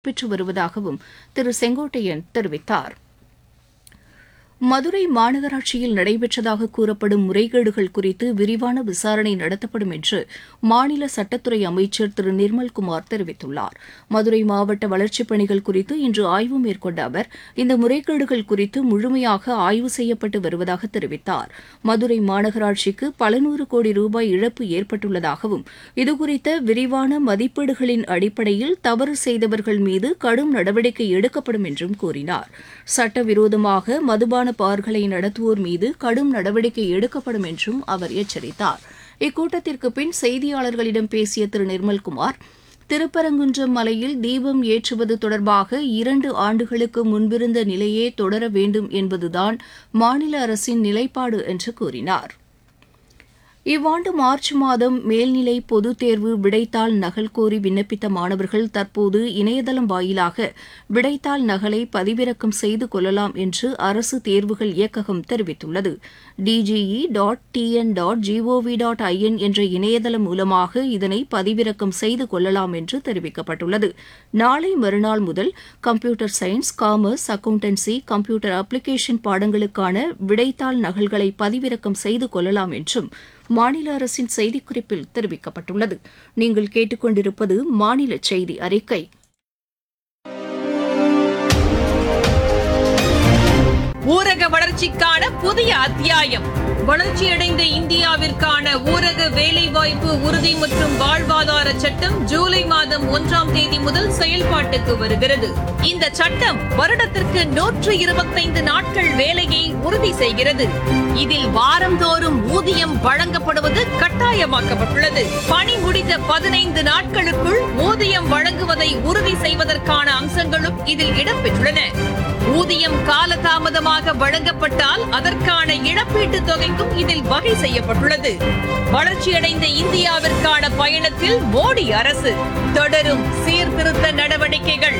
பெற்று வருவதாகவும் திரு செங்கோட்டையன் தெரிவித்தார் மதுரை மாநகராட்சியில் நடைபெற்றதாக கூறப்படும் முறைகேடுகள் குறித்து விரிவான விசாரணை நடத்தப்படும் என்று மாநில சட்டத்துறை அமைச்சர் திரு நிர்மல்குமார் தெரிவித்துள்ளார் மதுரை மாவட்ட வளர்ச்சிப் பணிகள் குறித்து இன்று ஆய்வு மேற்கொண்ட அவர் இந்த முறைகேடுகள் குறித்து முழுமையாக ஆய்வு செய்யப்பட்டு வருவதாக தெரிவித்தார் மதுரை மாநகராட்சிக்கு பல நூறு கோடி ரூபாய் இழப்பு ஏற்பட்டுள்ளதாகவும் இதுகுறித்த விரிவான மதிப்பீடுகளின் அடிப்படையில் தவறு செய்தவர்கள் மீது கடும் நடவடிக்கை எடுக்கப்படும் என்றும் கூறினார் சட்டவிரோதமாக மதுபான பார்களை நடத்துவோர் மீது கடும் நடவடிக்கை எடுக்கப்படும் என்றும் அவர் எச்சரித்தார் இக்கூட்டத்திற்கு பின் செய்தியாளர்களிடம் பேசிய திரு நிர்மல்குமார் திருப்பரங்குன்றம் மலையில் தீபம் ஏற்றுவது தொடர்பாக இரண்டு ஆண்டுகளுக்கு முன்பிருந்த நிலையே தொடர வேண்டும் என்பதுதான் மாநில அரசின் நிலைப்பாடு என்று கூறினார் இவ்வாண்டு மார்ச் மாதம் மேல்நிலை பொதுத் தேர்வு விடைத்தாள் நகல் கோரி விண்ணப்பித்த மாணவர்கள் தற்போது இணையதளம் வாயிலாக விடைத்தாள் நகலை பதிவிறக்கம் செய்து கொள்ளலாம் என்று அரசு தேர்வுகள் இயக்ககம் தெரிவித்துள்ளது DGE dot TN dot GOV dot IN என்ற இணையதளம் மூலமாக இதனை பதிவிறக்கம் செய்து கொள்ளலாம் என்று தெரிவிக்கப்பட்டுள்ளது நாளை மறுநாள் முதல் computer science commerce accountancy computer application பாடங்களுக்கான விடைத்தாள் நகல்களை பதிவிறக்கம் செய்து கொள்ளலாம் என்றும் மாநில அரசின் செய்திக்குறிப்பில் தெரிவிக்கப்பட்டுள்ளது நீங்கள் கேட்டுக்கொண்டிருப்பது மாநில செய்தி அறிக்கை ஊரக வளர்ச்சிக்கான புதிய அத்தியாயம் வளர்ச்சியடைந்த இந்தியாவிற்கான ஊரக வேலைவாய்ப்பு உறுதி மற்றும் வாழ்வாதார சட்டம் ஜூலை மாதம் ஒன்றாம் தேதி முதல் செயல்பாட்டுக்கு வருகிறது இந்த சட்டம் வருடத்திற்கு நூற்று இருபத்தைந்து நாட்கள் வேலையை உறுதி செய்கிறது இதில் வாரந்தோறும் ஊதியம் வழங்கப்படுவது கட்டாயமாக்கப்பட்டுள்ளது பணி முடிந்த பதினைந்து நாட்களுக்குள் ஊதியம் வழங்குவதை உறுதி செய்வதற்கான அம்சங்களும் இதில் இடம்பெற்றுள்ளன ஊதியம் காலதாமதமாக வழங்கப்பட்டால் அதற்கான இழப்பீட்டுத் தொகைக்கும் இதில் வகை செய்யப்பட்டுள்ளது வளர்ச்சியடைந்த இந்தியாவிற்கான பயணத்தில் மோடி அரசு தொடரும் சீர்திருத்த நடவடிக்கைகள்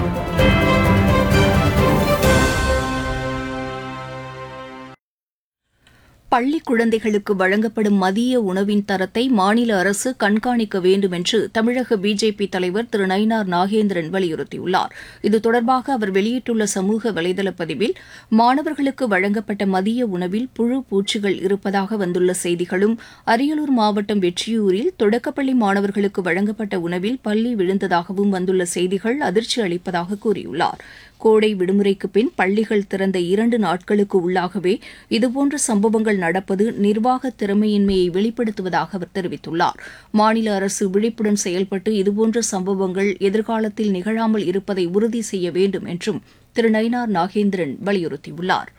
பள்ளி குழந்தைகளுக்கு வழங்கப்படும் மதிய உணவின் தரத்தை மாநில அரசு கண்காணிக்க வேண்டும் என்று தமிழக பிஜேபி தலைவர் திரு நயினார் நாகேந்திரன் வலியுறுத்தியுள்ளார் இது தொடர்பாக அவர் வெளியிட்டுள்ள சமூக வலைதள பதிவில் மாணவர்களுக்கு வழங்கப்பட்ட மதிய உணவில் புழு பூச்சிகள் இருப்பதாக வந்துள்ள செய்திகளும் அரியலூர் மாவட்டம் வெற்றியூரில் தொடக்கப்பள்ளி மாணவர்களுக்கு வழங்கப்பட்ட உணவில் பள்ளி விழுந்ததாகவும் வந்துள்ள செய்திகள் அதிர்ச்சி அளிப்பதாக கூறியுள்ளார் கோடை விடுமுறைக்கு பின் பள்ளிகள் திறந்த இரண்டு நாட்களுக்கு உள்ளாகவே இதுபோன்ற சம்பவங்கள் நடப்பது நிர்வாக திறமையின்மையை வெளிப்படுத்துவதாக அவர் தெரிவித்துள்ளார் மாநில அரசு விழிப்புடன் செயல்பட்டு இதுபோன்ற சம்பவங்கள் எதிர்காலத்தில் நிகழாமல் இருப்பதை உறுதி செய்ய வேண்டும் என்றும் திரு நயினார் நாகேந்திரன் வலியுறுத்தியுள்ளார்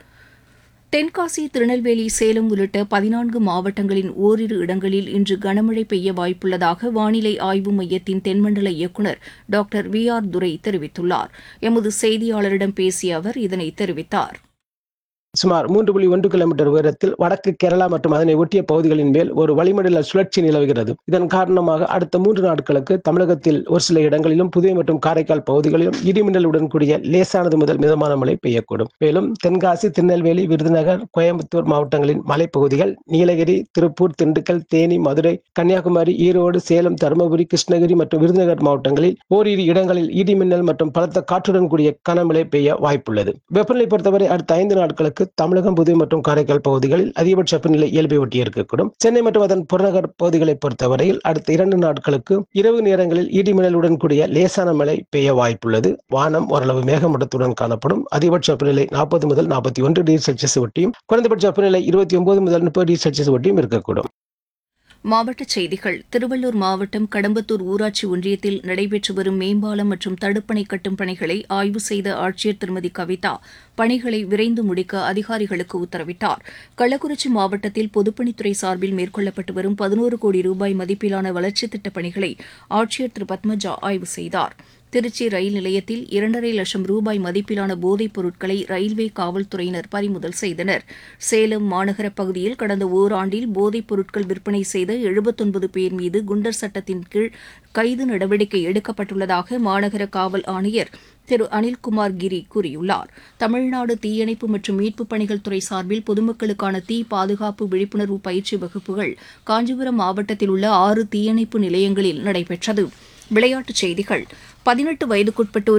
தென்காசி திருநெல்வேலி சேலம் உள்ளிட்ட பதினான்கு மாவட்டங்களின் ஓரிரு இடங்களில் இன்று கனமழை பெய்ய வாய்ப்புள்ளதாக வானிலை ஆய்வு மையத்தின் தென்மண்டல இயக்குநர் டாக்டர் வி ஆர் துரை தெரிவித்துள்ளார் எமது செய்தியாளரிடம் பேசிய அவர் இதனை தெரிவித்தார் சுமார் மூன்று புள்ளி ஒன்று கிலோமீட்டர் உயரத்தில் வடக்கு கேரளா மற்றும் அதனை ஒட்டிய பகுதிகளின் மேல் ஒரு வளிமண்டல சுழற்சி நிலவுகிறது இதன் காரணமாக அடுத்த மூன்று நாட்களுக்கு தமிழகத்தில் ஒரு சில இடங்களிலும் புதுவை மற்றும் காரைக்கால் பகுதிகளிலும் இடிமின்னலுடன் கூடிய லேசானது முதல் மிதமான மழை பெய்யக்கூடும் மேலும் தென்காசி திருநெல்வேலி விருதுநகர் கோயம்புத்தூர் மாவட்டங்களின் மலைப்பகுதிகள் நீலகிரி திருப்பூர் திண்டுக்கல் தேனி மதுரை கன்னியாகுமரி ஈரோடு சேலம் தருமபுரி கிருஷ்ணகிரி மற்றும் விருதுநகர் மாவட்டங்களில் ஓரிரு இடங்களில் இடிமின்னல் மற்றும் பலத்த காற்றுடன் கூடிய கனமழை பெய்ய வாய்ப்புள்ளது வெப்பநிலை பொறுத்தவரை அடுத்த ஐந்து நாட்களுக்கு தமிழகம் புதுவை மற்றும் காரைக்கால் பகுதிகளில் அதிகபட்ச வெப்பநிலை இயல்பை ஒட்டி இருக்கக்கூடும் சென்னை மற்றும் அதன் புறநகர் பகுதிகளை பொறுத்தவரையில் அடுத்த இரண்டு நாட்களுக்கு இரவு நேரங்களில் இடிமின்னலுடன் கூடிய லேசான மழை பெய்ய வாய்ப்புள்ளது வானம் ஓரளவு மேகமூட்டத்துடன் காணப்படும் அதிகபட்ச வெப்பநிலை நாற்பது முதல் நாற்பத்தி ஒன்று டிகிரி செல்சியஸ் ஒட்டியும் குறைந்தபட்ச வெப்பநிலை இருபத்தி ஒன்பது முதல் முப்பது டிகிரி செல்சியஸ் ஒட்டியும் இருக்கக்கூடும் மாவட்டச் செய்திகள் திருவள்ளூர் மாவட்டம் கடம்பத்தூர் ஊராட்சி ஒன்றியத்தில் நடைபெற்று வரும் மேம்பாலம் மற்றும் தடுப்பணை கட்டும் பணிகளை ஆய்வு செய்த ஆட்சியர் திருமதி கவிதா பணிகளை விரைந்து முடிக்க அதிகாரிகளுக்கு உத்தரவிட்டார் கள்ளக்குறிச்சி மாவட்டத்தில் பொதுப்பணித்துறை சார்பில் மேற்கொள்ளப்பட்டு வரும் பதினோரு கோடி ரூபாய் மதிப்பிலான வளர்ச்சித் திட்டப் பணிகளை ஆட்சியர் திரு பத்மஜா ஆய்வு செய்தார் திருச்சி ரயில் நிலையத்தில் இரண்டரை லட்சம் ரூபாய் மதிப்பிலான போதைப் பொருட்களை ரயில்வே காவல்துறையினர் பறிமுதல் செய்தனர் சேலம் மாநகர பகுதியில் கடந்த ஓராண்டில் போதைப் பொருட்கள் விற்பனை செய்த எழுபத்தொன்பது பேர் மீது குண்டர் சட்டத்தின் கீழ் கைது நடவடிக்கை எடுக்கப்பட்டுள்ளதாக மாநகர காவல் ஆணையர் திரு அனில்குமார் கிரி கூறியுள்ளார் தமிழ்நாடு தீயணைப்பு மற்றும் மீட்புப் பணிகள் துறை சார்பில் பொதுமக்களுக்கான தீ பாதுகாப்பு விழிப்புணர்வு பயிற்சி வகுப்புகள் காஞ்சிபுரம் மாவட்டத்தில் உள்ள ஆறு தீயணைப்பு நிலையங்களில் நடைபெற்றது விளையாட்டுச் செய்திகள் பதினெட்டு வயதுக்குட்பட்டோர்